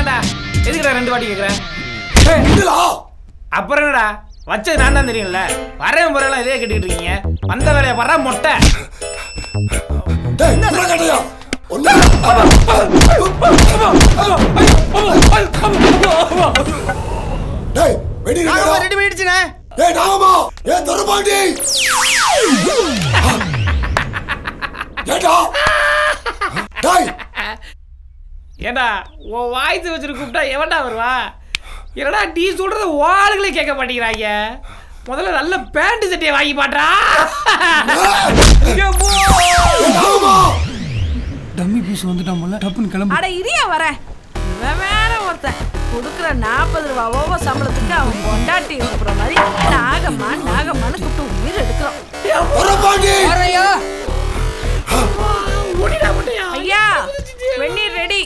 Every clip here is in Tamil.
தானடா எதுக்குடா ரெண்டு வாட்டி கேட்குறேன் இல்லடா அப்புறம் என்னடா வச்சது நான் தான் தெரியும்ல வரேன் முறையெல்லாம் இதே கேட்டுக்கிட்டு இருக்கீங்க வந்த வேலையை வர மொட்டை டேய் புறா கட்டையா ஒண்ணு டேய் வெடி நாகம்மா ரெடி ரெடி பண்ணிடுச்சுண்ணே டேய் நாகம்மா ஏ தரபாண்டி ஏடா டேய் ஏண்டா உன் வாய்ஸ் வச்சுட்டு கூப்பிட்டா எவன்டா வருவா என்னடா நீ சொல்றது ஆளுகளே கேட்க மாட்டேங்கிறாங்க முதல்ல நல்ல பேண்ட் சட்டையை வாங்கி பாட்டா நாகம்மா டம்மி பீஸ் வந்துட்டான் போல டப்புன்னு கிளம்பு அட இரியா வரேன் இவன் வேற ஒருத்தன் கொடுக்குற நாற்பது ரூபா ஓவர் சம்பளத்துக்கு அவன் பொண்டாட்டி இருக்கிற மாதிரி நாகம்மா நாகம்மான்னு கூப்பிட்டு உயிர் எடுக்கிறோம் தரபாண்டி ஐயா வெந்நீர் ரெடி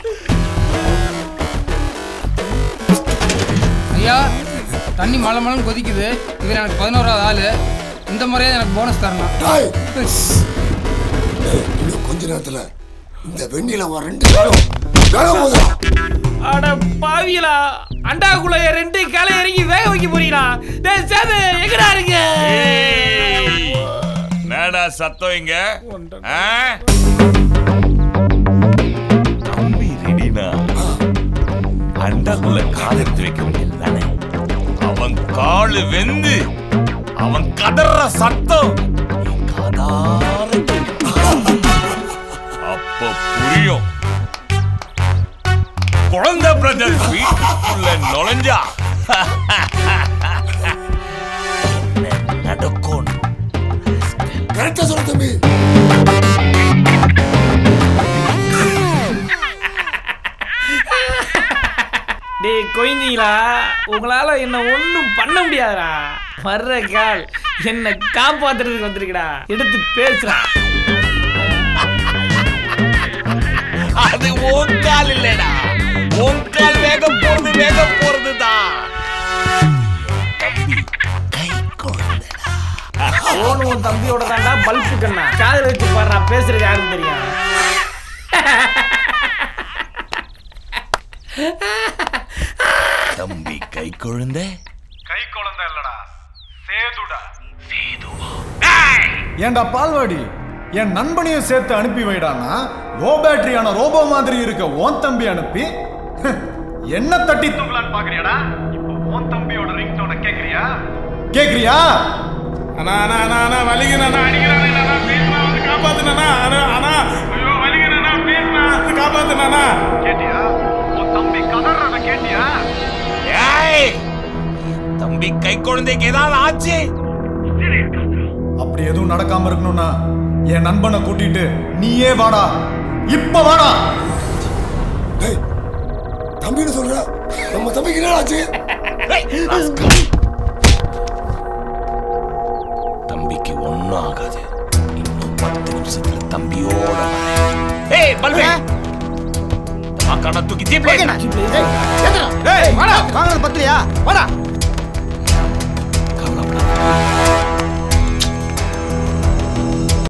ஐயா தண்ணி மழை மழை கொதிக்குது இவர் எனக்கு பதினோராவது ஆளு இந்த முறையே எனக்கு போனஸ் தரணும் டேய் டேய், இன்னும் கொஞ்ச நேரத்துல இந்த வெண்ணில அவன் ரெண்டு பேரும் வேக போதா அட பாவியலா அண்டாக்குள்ள என் ரெண்டு காலை இறங்கி வேக வைக்க போறீங்களா டேய் சேது எங்கடா இருக்கு என்னடா சத்தம் இங்க ஆ? தம்பி ரெடினா அண்டாக்குள்ள கால் எடுத்து வைக்க முடியாது தானே அவன் காலு வெந்து அவன் கதற சத்தம் நீ காதார கேட்கும். அப்ப புரியும் குழந்தை பிரதர் வீட்டுக்குள்ள நுழைஞ்சா என்ன நடக்கும் கரெக்டா சொல்லு தம்பி டேய் கொய்ந்தீங்களா உங்களால என்ன ஒண்ணும் பண்ண முடியாதுடா வர்ற கால் என்ன காப்பாத்துறதுக்கு வந்திருக்கடா எடுத்து பேசுறா அது உன் கால் இல்லடா உன் கால் வேக போறது வேக போறதுதான் தம்பி கை குழந்தைடா போன் உன் தம்பியோட தாண்டா பல்பு கண்ணா காதல் வச்சு பாடுறா பேசுறது யாருன்னு தெரியும் தம்பி கை குழந்தை ஏன்டா பால்வாடி என் நண்பனையும் சேர்த்து அனுப்பி வைடான்னா லோ பேட்டரியான ரோபோ மாதிரி இருக்க ஓன் தம்பி அனுப்பி என்ன தட்டி தூங்கலான்னு பாக்குறியாடா இப்போ ஓன் தம்பியோட ரிங் டோனை கேக்குறியா கேக்குறியா அண்ணா அண்ணா அண்ணா அண்ணா வலிக்குண்ணா அடிக்கிறானே அண்ணா ப்ளீஸ்ண்ணா வந்து காப்பாத்துண்ணா அண்ணா அண்ணா ஐயோ வலிக்குண்ணா ப்ளீஸ்ண்ணா வந்து காப்பாத்துண்ணா கேட்டியா உன் தம்பி கதறத கேட்டியா ஏய் தம்பி கை குழந்தைக்கு ஏதாவது ஆச்சு அப்படி எதுவும் நடக்காம இருக்கணும்னா என் நண்பனை கூட்டிட்டு நீயே வாடா இப்ப வாடா டேய் தம்பின்னு சொல்ற நம்ம தம்பிக்கு என்ன ஆச்சு தம்பிக்கு ஒண்ணும் ஆகாது இன்னும் பத்து நிமிஷத்துல தம்பியோட வரேன். ஏய் பல்வே அக்கா தூக்கி ஜீப்ல வாடா வாங்கினது பத்திரியா வாடா கவலைப்படாத